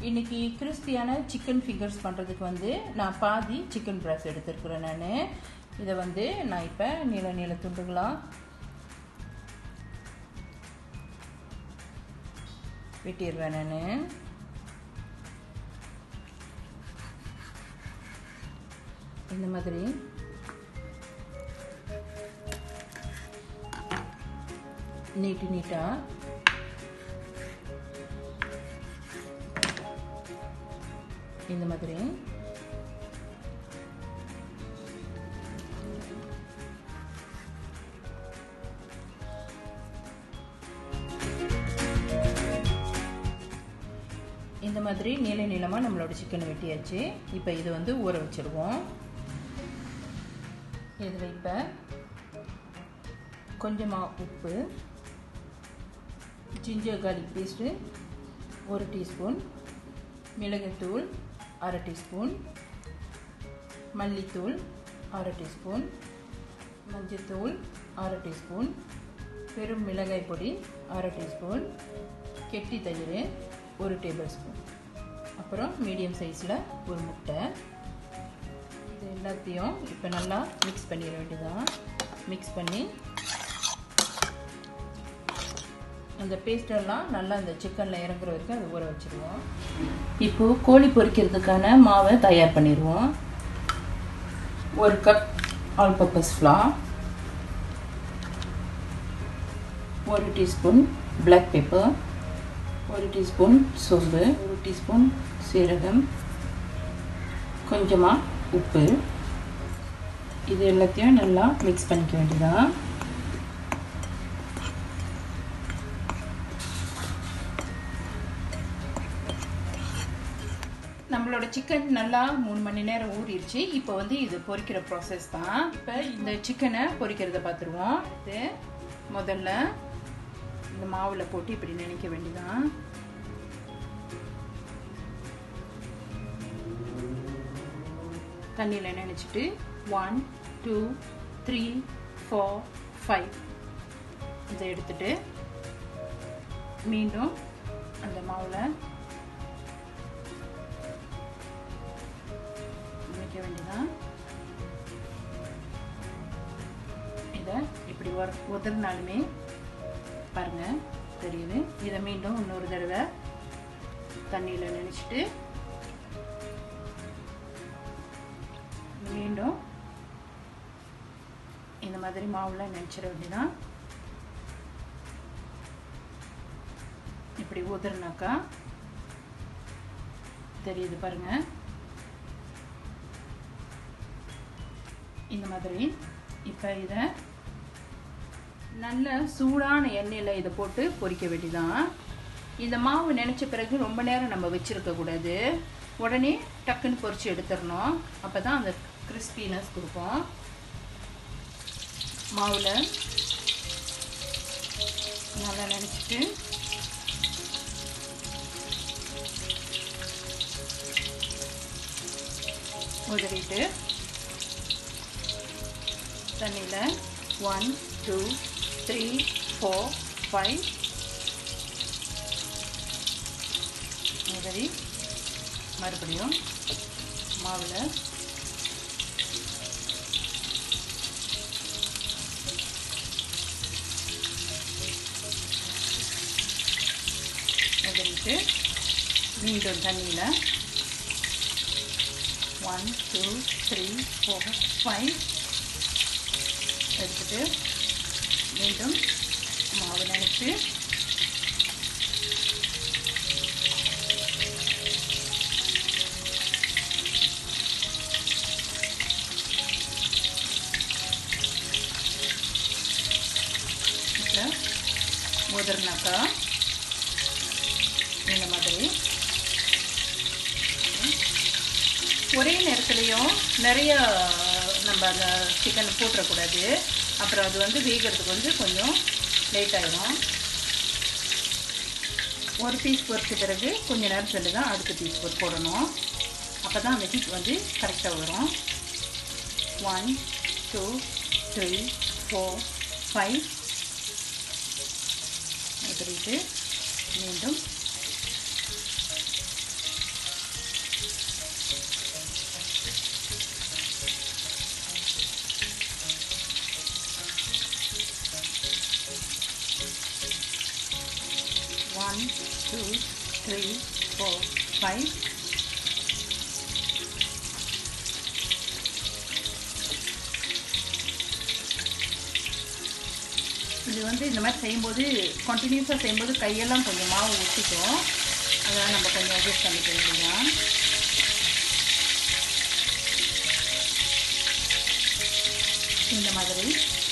இன்னைக்கு கிறிஸ்பியான chicken fingers பண்ணுறதுக்கு வந்து நான் பாதி சிக்கன் பிராஸ் எடுத்துருக்குறேன் நான் இதை வந்து நான் இப்போ நீள நீள துண்டுகளாக வெட்டிடுவேன் நான் இந்த மாதிரி நீட்டு நீட்டாக இந்த மாதிரி இந்த மாதிரி நீள நீளமாக நம்மளோட சிக்கனை வெட்டியாச்சு இப்போ இது வந்து ஊற வச்சுருவோம் இதில் இப்போ கொஞ்சமாக உப்பு ஜிஞ்சர் கார்லிக் பேஸ்ட்டு ஒரு டீஸ்பூன் மிளகுத்தூள் அரை டீஸ்பூன் மல்லித்தூள் அரை டீஸ்பூன் மஞ்சத்தூள் அரை டீஸ்பூன் பெரும் மிளகாய் பொடி அரை டீஸ்பூன் கெட்டி தயிர் ஒரு டேபிள் ஸ்பூன் அப்புறம் மீடியம் சைஸில் ஒரு முட்டை இது எல்லாத்தையும் இப்போ நல்லா மிக்ஸ் பண்ணிட வேண்டியதான் மிக்ஸ் பண்ணி அந்த பேஸ்டெல்லாம் நல்லா அந்த சிக்கனில் இறங்குற வரைக்கும் அதை ஊற வச்சுருவோம் இப்போது கோழி பொரிக்கிறதுக்கான மாவை தயார் பண்ணிடுவோம் ஒரு கப் ஆல் பர்பஸ் ஃப்ளார் ஒரு டீஸ்பூன் பிளாக் பெப்பர் ஒரு டீஸ்பூன் சோம்பு ஒரு டீஸ்பூன் சீரகம் கொஞ்சமாக உப்பு இது எல்லாத்தையும் நல்லா மிக்ஸ் பண்ணிக்க வேண்டியதான் நம்மளோட சிக்கன் நல்லா மூணு மணி நேரம் ஊறிடுச்சு இப்போ வந்து இது பொரிக்கிற ப்ராசஸ் தான் இப்போ இந்த சிக்கனை பொரிக்கிறத பார்த்துருவோம் இது முதல்ல இந்த மாவில் போட்டு இப்படி நினைக்க வேண்டியதான் தண்ணியில் நினச்சிட்டு one two three four five இதை எடுத்துட்டு மீண்டும் அந்த மாவில் நினைக்க வேண்டியதான் இதை இப்படி உதறினாலுமே பாருங்க தெரியுது இதை மீண்டும் இன்னொரு தடவை தண்ணியில் நினச்சிட்டு மீண்டும் இந்த மாதிரி மாவில் நினச்சிட வேண்டியதான் இப்படி உதறினாக்கா தெரியுது பாருங்க இந்த மாதிரி இப்போ இதை நல்ல சூடான எண்ணெயில் இதை போட்டு பொரிக்க வேண்டியதான் இந்த மாவு நினச்ச பிறகு ரொம்ப நேரம் நம்ம வச்சுருக்க கூடாது உடனே டக்குன்னு பொரித்து எடுத்துடணும் அப்போ தான் அந்த கிறிஸ்பினஸ் கொடுக்கும் மாவில் நல்லா நினச்சிட்டு உதறிட்டு தண்ணியில் one two three four five உதறி மறுபடியும் மாவில் உதறிட்டு மீண்டும் தண்ணியில் one two three four five எடுத்துட்டு மீண்டும் மாவு நினச்சி உதர்னாக்கா இந்த மாதிரி ஒரே நேரத்துலையும் நிறைய நம்ம அந்த சிக்கன் போட்டுறக்கூடாது அப்புறம் அது வந்து வேகிறதுக்கு வந்து கொஞ்சம் லேட் ஆகிடும் ஒரு பீஸ் பொறிச்ச பிறகு கொஞ்சம் நேரத்தில் தான் அடுத்த பீஸ் பொறு போடணும் அப்போ தான் அந்த ஹீட் வந்து கரெக்டாக வரும் one two three four five உதறிட்டு மீண்டும் டூ த்ரீ ஃபோர் ஃபைவ் இது வந்து இந்த மாதிரி செய்யும்போது கண்டினியூஸாக செய்யும்போது கையெல்லாம் கொஞ்சம் மாவு ஒட்டிக்கும் அதெல்லாம் நம்ம கொஞ்சம் அட்ஜஸ்ட் பண்ணிக்க வேண்டியதான் இந்த மாதிரி